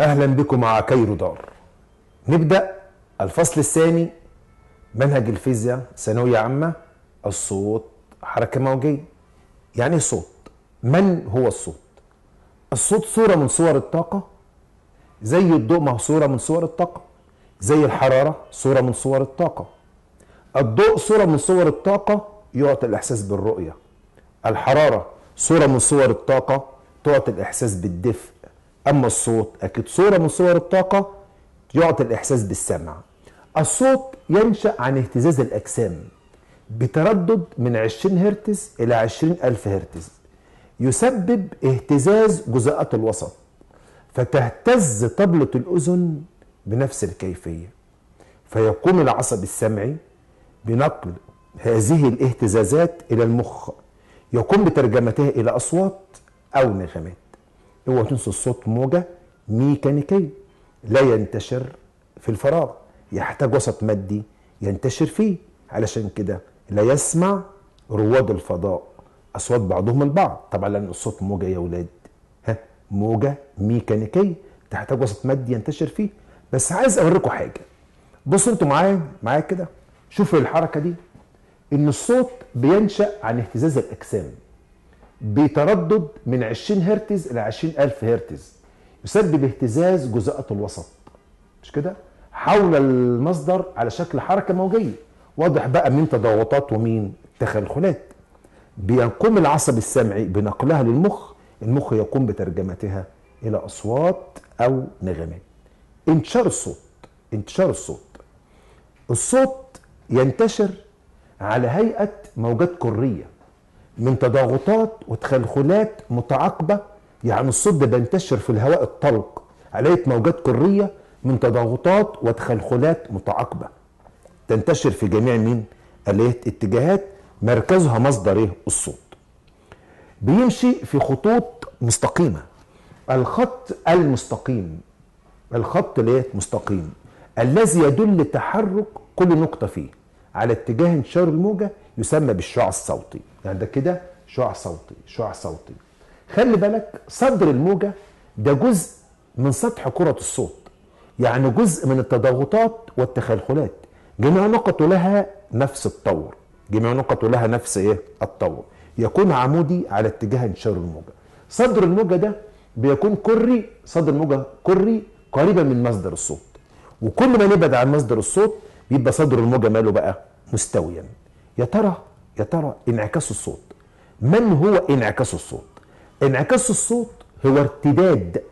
اهلا بكم مع كايرو دار نبدا الفصل الثاني منهج الفيزياء ثانويه عامه الصوت حركه موجيه يعني ايه صوت من هو الصوت الصوت صوره من صور الطاقه زي الضوء ما هو صوره من صور الطاقه زي الحراره صوره من صور الطاقه الضوء صوره من صور الطاقه يعطي الاحساس بالرؤيه الحراره صوره من صور الطاقه تعطي الاحساس بالدفء اما الصوت اكيد صوره من صور الطاقه يعطي الاحساس بالسمع الصوت ينشا عن اهتزاز الاجسام بتردد من 20 هرتز الى 20 الف هرتز يسبب اهتزاز جزيئات الوسط فتهتز طبلة الأذن بنفس الكيفية فيقوم العصب السمعي بنقل هذه الاهتزازات إلى المخ يقوم بترجمتها إلى أصوات أو نغمات اوعوا تنسوا الصوت موجة ميكانيكية لا ينتشر في الفراغ يحتاج وسط مادي ينتشر فيه علشان كده لا يسمع رواد الفضاء اصوات بعضهم البعض طبعا لان الصوت موجه يا ولاد ها موجه ميكانيكيه تحتاج وسط مادي ينتشر فيه بس عايز اوريكم حاجه بصوا انتوا معايا معايا كده شوفوا الحركه دي ان الصوت بينشا عن اهتزاز الاجسام بتردد من 20 هرتز الى 20 الف هرتز يسبب اهتزاز جزيئات الوسط مش كده حول المصدر على شكل حركه موجيه واضح بقى من تضاغطات ومين تخلخلات بيقوم العصب السمعي بنقلها للمخ المخ يقوم بترجمتها الى اصوات او نغمات انتشار الصوت انتشار الصوت الصوت ينتشر على هيئه موجات كريه من تضاغطات وتخلخلات متعاقبه يعني الصوت ده بينتشر في الهواء الطلق على هيئه موجات كريه من تضاغطات وتخلخلات متعاقبه تنتشر في جميع مين الاتجاهات مركزها مصدر ايه الصوت بيمشي في خطوط مستقيمه الخط المستقيم الخط الايه مستقيم الذي يدل تحرك كل نقطه فيه على اتجاه انتشار الموجه يسمى بالشعاع الصوتي يعني ده كده شعاع صوتي شعاع صوتي خلي بالك صدر الموجه ده جزء من سطح كره الصوت يعني جزء من التضاغطات والتخلخلات جميع نقط لها نفس الطور جميع نقط لها نفس ايه الطور يكون عمودي على اتجاه انتشار الموجه صدر الموجه ده بيكون كري صدر الموجه كري قريبا من مصدر الصوت وكل ما نبعد عن مصدر الصوت بيبقى صدر الموجه ماله بقى مستويا يا ترى يا ترى انعكاس الصوت من هو انعكاس الصوت انعكاس الصوت هو ارتداد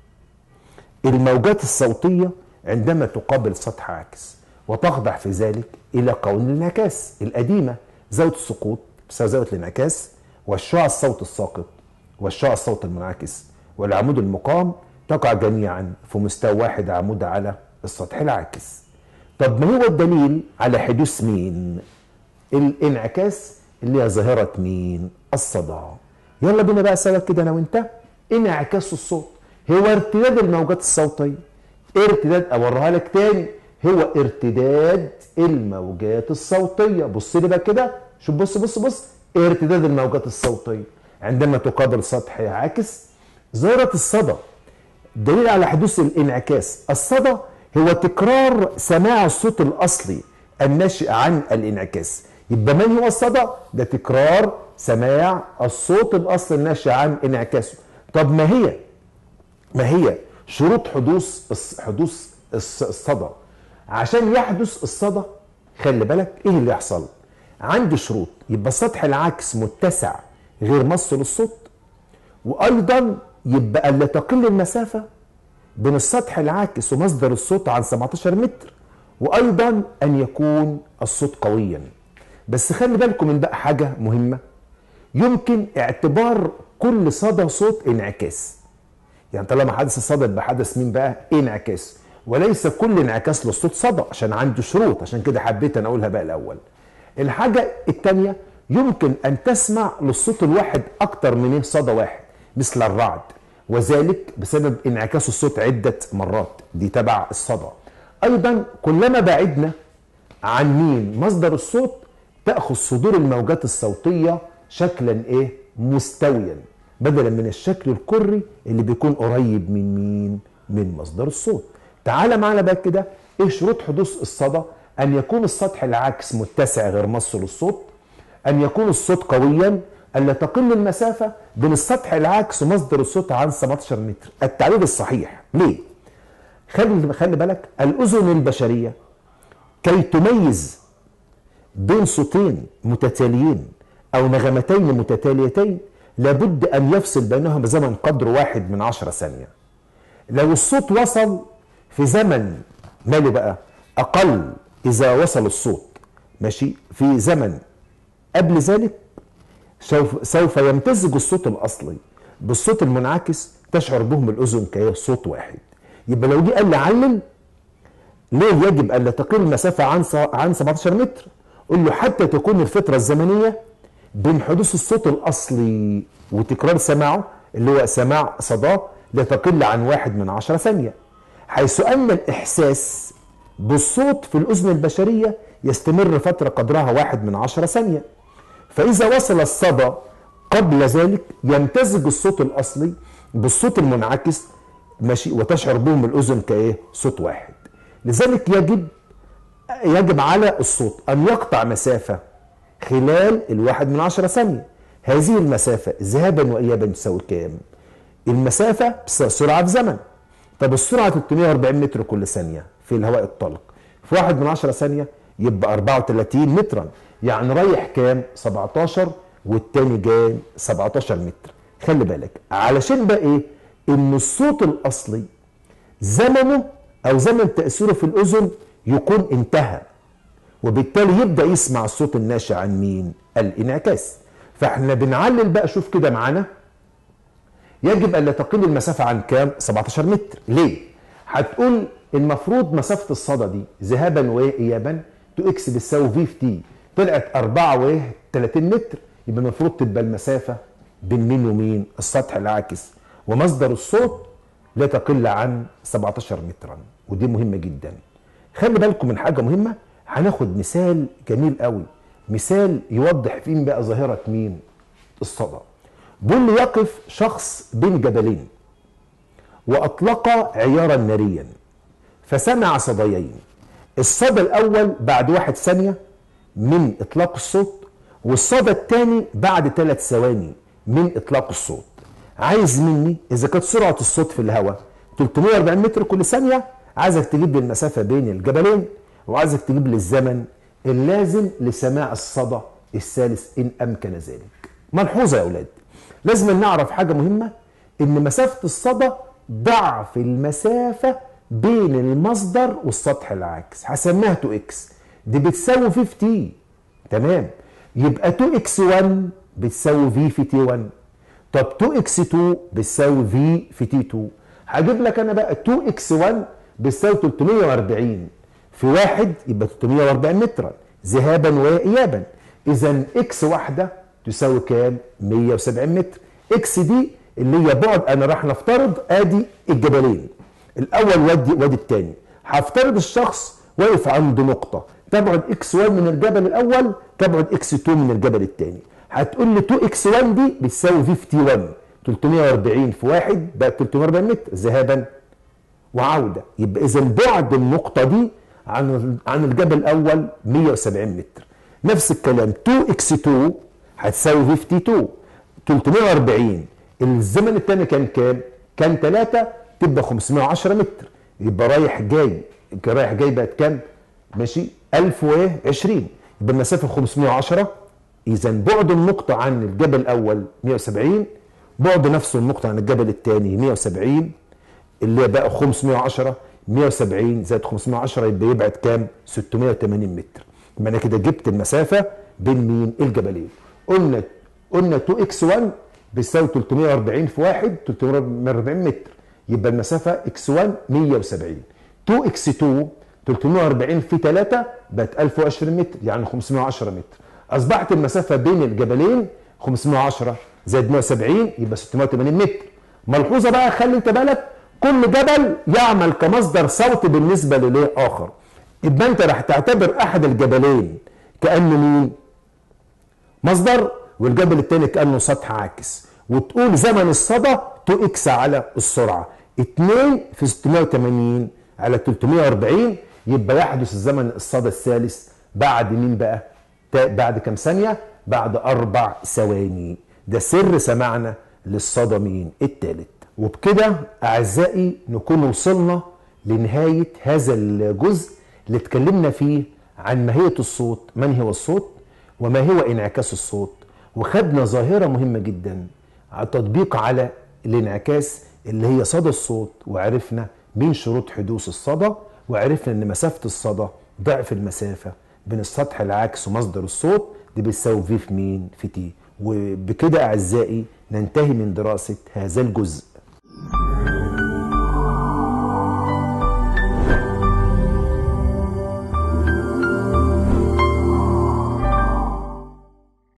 الموجات الصوتيه عندما تقابل سطح عاكس وتخضع في ذلك الى قوانين الانعكاس القديمه زاويه السقوط بسبب زاويه الانعكاس والشعاع الصوت الساقط والشعاع الصوت المنعكس والعمود المقام تقع جميعا في مستوى واحد عمود على السطح العاكس طب ما هو الدليل على حدوث مين الانعكاس اللي هي ظاهره مين الصدى يلا بينا بقى اسالك كده انا وانت انعكاس الصوت هو ارتداد الموجات الصوتيه ارتداد اوريها لك تاني هو ارتداد الموجات الصوتيه بص لي بقى كده شوف بص بص بص ارتداد الموجات الصوتيه عندما تقابل سطح عاكس ظاهره الصدى دليل على حدوث الانعكاس الصدى هو تكرار سماع الصوت الاصلي الناشئ عن الانعكاس يبقى من هو الصدى ده تكرار سماع الصوت الاصلي الناشئ عن انعكاسه طب ما هي ما هي شروط حدوث حدوث الصدى عشان يحدث الصدى خلي بالك ايه اللي يحصل عندي شروط يبقى السطح العاكس متسع غير مص للصوت وايضا يبقى لا تقل المسافه بين السطح العاكس ومصدر الصوت عن 17 متر وايضا ان يكون الصوت قويا بس خلي بالكم من بقى حاجه مهمه يمكن اعتبار كل صدى صوت انعكاس يعني طالما حدث الصدى يبقى حدث مين بقى انعكاس وليس كل انعكاس للصوت صدى عشان عنده شروط عشان كده حبيت انا اقولها بقى الاول الحاجه الثانيه يمكن ان تسمع للصوت الواحد اكتر من صدى واحد مثل الرعد وذلك بسبب انعكاس الصوت عده مرات دي تبع الصدى ايضا كلما بعدنا عن مين مصدر الصوت تاخذ صدور الموجات الصوتيه شكلا ايه مستويا بدلا من الشكل الكري اللي بيكون قريب من مين من مصدر الصوت تعال معنا بقى كده ايه شروط حدوث الصدى ان يكون السطح العاكس متسع غير مص للصوت ان يكون الصوت قويا الا تقل المسافه بين السطح العاكس ومصدر الصوت عن 17 متر التعبير الصحيح ليه خلي خلي بالك الاذن البشريه كي تميز بين صوتين متتاليين او نغمتين متتاليتين لابد ان يفصل بينهم بزمن قدر واحد من عشرة ثانيه لو الصوت وصل في زمن ماله بقى اقل اذا وصل الصوت ماشي في زمن قبل ذلك سوف سوف يمتزج الصوت الاصلي بالصوت المنعكس تشعر بهم الاذن كصوت واحد يبقى لو جه قال لي علل ليه يجب الا تقل المسافه عن عن 17 متر قل له حتى تكون الفتره الزمنيه بين حدوث الصوت الاصلي وتكرار سماعه اللي هو سماع صداه لا تقل عن واحد من عشرة ثانيه حيث ان الاحساس بالصوت في الاذن البشريه يستمر فتره قدرها واحد من عشرة ثانيه فاذا وصل الصدى قبل ذلك يمتزج الصوت الاصلي بالصوت المنعكس ماشي وتشعر بهم الاذن كايه صوت واحد لذلك يجب يجب على الصوت ان يقطع مسافه خلال الواحد من عشرة ثانيه هذه المسافه ذهابا وايابا تساوي كام المسافه سرعه في زمن طب السرعه 340 متر كل ثانيه في الهواء الطلق في واحد من عشرة ثانيه يبقى 34 مترا يعني رايح كام 17 والتاني جاي 17 متر خلي بالك علشان بقى ايه ان الصوت الاصلي زمنه او زمن تاثيره في الاذن يكون انتهى وبالتالي يبدا يسمع الصوت الناشئ عن مين الانعكاس فاحنا بنعلل بقى شوف كده معانا يجب ان لا تقل المسافه عن كام 17 متر ليه هتقول المفروض مسافه الصدى دي ذهابا وايابا تو اكس بتساوي في في تي طلعت 4 و 30 متر يبقى المفروض تبقى المسافه بين مين ومين السطح العاكس ومصدر الصوت لا تقل عن 17 مترا ودي مهمه جدا خلي بالكم من حاجه مهمه هناخد مثال جميل قوي مثال يوضح فين بقى ظاهره مين الصدى بيقول لي يقف شخص بين جبلين واطلق عيارا ناريا فسمع صديين الصدى الاول بعد واحد ثانيه من اطلاق الصوت والصدى الثاني بعد ثلاث ثواني من اطلاق الصوت عايز مني اذا كانت سرعه الصوت في الهواء 340 متر كل ثانيه عايزك تجيب لي المسافه بين الجبلين وعايزك تجيب لي الزمن اللازم لسماع الصدى الثالث ان امكن ذلك ملحوظه يا اولاد لازم نعرف حاجه مهمه ان مسافه الصدى ضعف المسافه بين المصدر والسطح العاكس هسميها 2 اكس دي بتساوي 50 تمام يبقى 2 اكس 1 بتساوي في في تي 1 طب 2 اكس 2 بتساوي في في تي 2 هجيب لك انا بقى 2 اكس 1 بتساوي 340 في واحد يبقى 340 مترا ذهابا وايابا اذا اكس واحده تساوي كام 170 متر اكس دي اللي هي بعد انا راح نفترض ادي الجبلين الاول وادي وادي الثاني هفترض الشخص واقف عند نقطه تبعد اكس 1 من الجبل الاول تبعد اكس 2 من الجبل الثاني هتقول لي 2 اكس 1 دي بتساوي في في تي 1 340 في واحد بقى 340 متر ذهابا وعوده يبقى اذا بعد النقطه دي عن عن الجبل الاول 170 متر نفس الكلام 2 اكس 2 هتساوي 52 340 الزمن الثاني كان كام؟ كان 3 تبقى 510 متر يبقى رايح جاي رايح جاي بقت كام؟ ماشي 1020 يبقى المسافه 510 اذا بعد النقطه عن الجبل الاول 170 بعد نفس النقطه عن الجبل الثاني 170 اللي بقى 510 170 زائد 510 يبقى يبعد كام 680 متر يبقى انا كده جبت المسافه بين مين الجبلين قلنا قلنا 2 اكس 1 بيساوي 340 في 1 340 متر يبقى المسافه اكس 1 170 2 اكس 2 340 في 3 بقت 1020 متر يعني 510 متر اصبحت المسافه بين الجبلين 510 زائد 170 يبقى 680 متر ملحوظه بقى خلي انت بالك كل جبل يعمل كمصدر صوتي بالنسبه لليه اخر يبقى انت راح تعتبر احد الجبلين كانه مين مصدر والجبل الثاني كانه سطح عاكس وتقول زمن الصدى 2 اكس على السرعه 2 في 680 على 340 يبقى يحدث الزمن الصدى الثالث بعد مين بقى؟ تا- بعد كم ثانية؟ بعد أربع ثواني ده سر سماعنا للصدى مين؟ الثالث وبكده أعزائي نكون وصلنا لنهاية هذا الجزء اللي اتكلمنا فيه عن ماهية الصوت من هو الصوت وما هو انعكاس الصوت وخدنا ظاهرة مهمة جدا على تطبيق على الانعكاس اللي هي صدى الصوت وعرفنا من شروط حدوث الصدى وعرفنا ان مسافة الصدى ضعف المسافة بين السطح العاكس ومصدر الصوت دي بتساوي في في مين في تي وبكده اعزائي ننتهي من دراسة هذا الجزء